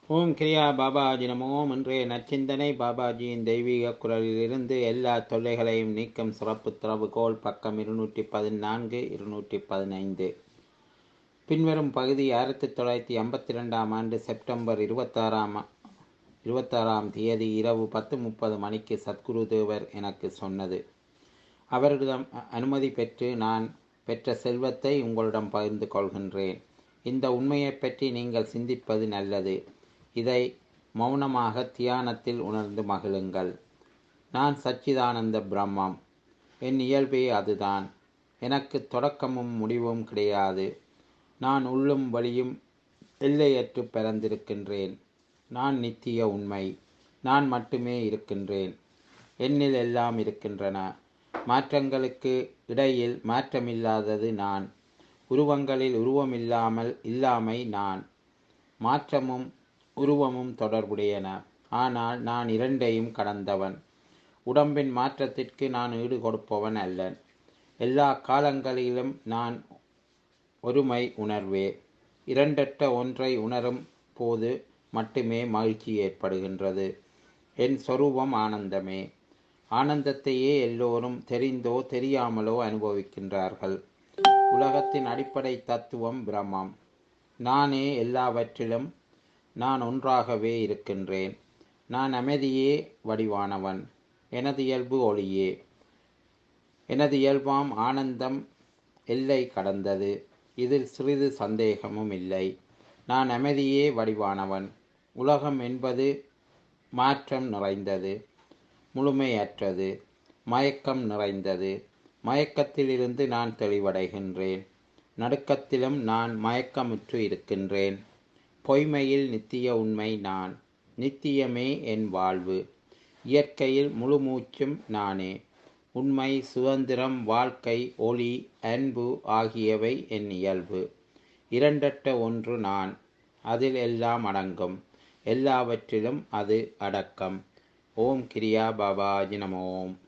ஓம் கிரியா பாபாஜி நமோம் இன்றைய நச்சிந்தனை பாபாஜியின் தெய்வீக குரலிலிருந்து எல்லா தொல்லைகளையும் நீக்கும் சிறப்பு திறவுகோல் பக்கம் இருநூற்றி பதினான்கு இருநூற்றி பதினைந்து பின்வரும் பகுதி ஆயிரத்தி தொள்ளாயிரத்தி ஐம்பத்தி ரெண்டாம் ஆண்டு செப்டம்பர் இருபத்தாறாம் இருபத்தாறாம் தேதி இரவு பத்து முப்பது மணிக்கு சத்குரு தேவர் எனக்கு சொன்னது அவரிடம் அனுமதி பெற்று நான் பெற்ற செல்வத்தை உங்களிடம் பகிர்ந்து கொள்கின்றேன் இந்த உண்மையைப் பற்றி நீங்கள் சிந்திப்பது நல்லது இதை மௌனமாக தியானத்தில் உணர்ந்து மகிழுங்கள் நான் சச்சிதானந்த பிரம்மம் என் இயல்பே அதுதான் எனக்கு தொடக்கமும் முடிவும் கிடையாது நான் உள்ளும் வழியும் எல்லையற்று பிறந்திருக்கின்றேன் நான் நித்திய உண்மை நான் மட்டுமே இருக்கின்றேன் என்னில் எல்லாம் இருக்கின்றன மாற்றங்களுக்கு இடையில் மாற்றமில்லாதது நான் உருவங்களில் உருவமில்லாமல் இல்லாமை நான் மாற்றமும் உருவமும் தொடர்புடையன ஆனால் நான் இரண்டையும் கடந்தவன் உடம்பின் மாற்றத்திற்கு நான் ஈடு கொடுப்பவன் அல்லன் எல்லா காலங்களிலும் நான் ஒருமை உணர்வே இரண்டற்ற ஒன்றை உணரும் போது மட்டுமே மகிழ்ச்சி ஏற்படுகின்றது என் சொரூபம் ஆனந்தமே ஆனந்தத்தையே எல்லோரும் தெரிந்தோ தெரியாமலோ அனுபவிக்கின்றார்கள் உலகத்தின் அடிப்படை தத்துவம் பிரம்மம் நானே எல்லாவற்றிலும் நான் ஒன்றாகவே இருக்கின்றேன் நான் அமைதியே வடிவானவன் எனது இயல்பு ஒளியே எனது இயல்பாம் ஆனந்தம் எல்லை கடந்தது இதில் சிறிது சந்தேகமும் இல்லை நான் அமைதியே வடிவானவன் உலகம் என்பது மாற்றம் நிறைந்தது முழுமையற்றது மயக்கம் நிறைந்தது மயக்கத்திலிருந்து நான் தெளிவடைகின்றேன் நடுக்கத்திலும் நான் மயக்கமுற்று இருக்கின்றேன் பொய்மையில் நித்திய உண்மை நான் நித்தியமே என் வாழ்வு இயற்கையில் முழு மூச்சும் நானே உண்மை சுதந்திரம் வாழ்க்கை ஒளி அன்பு ஆகியவை என் இயல்பு இரண்டற்ற ஒன்று நான் அதில் எல்லாம் அடங்கும் எல்லாவற்றிலும் அது அடக்கம் ஓம் கிரியா பாபாஜி நம ஓம்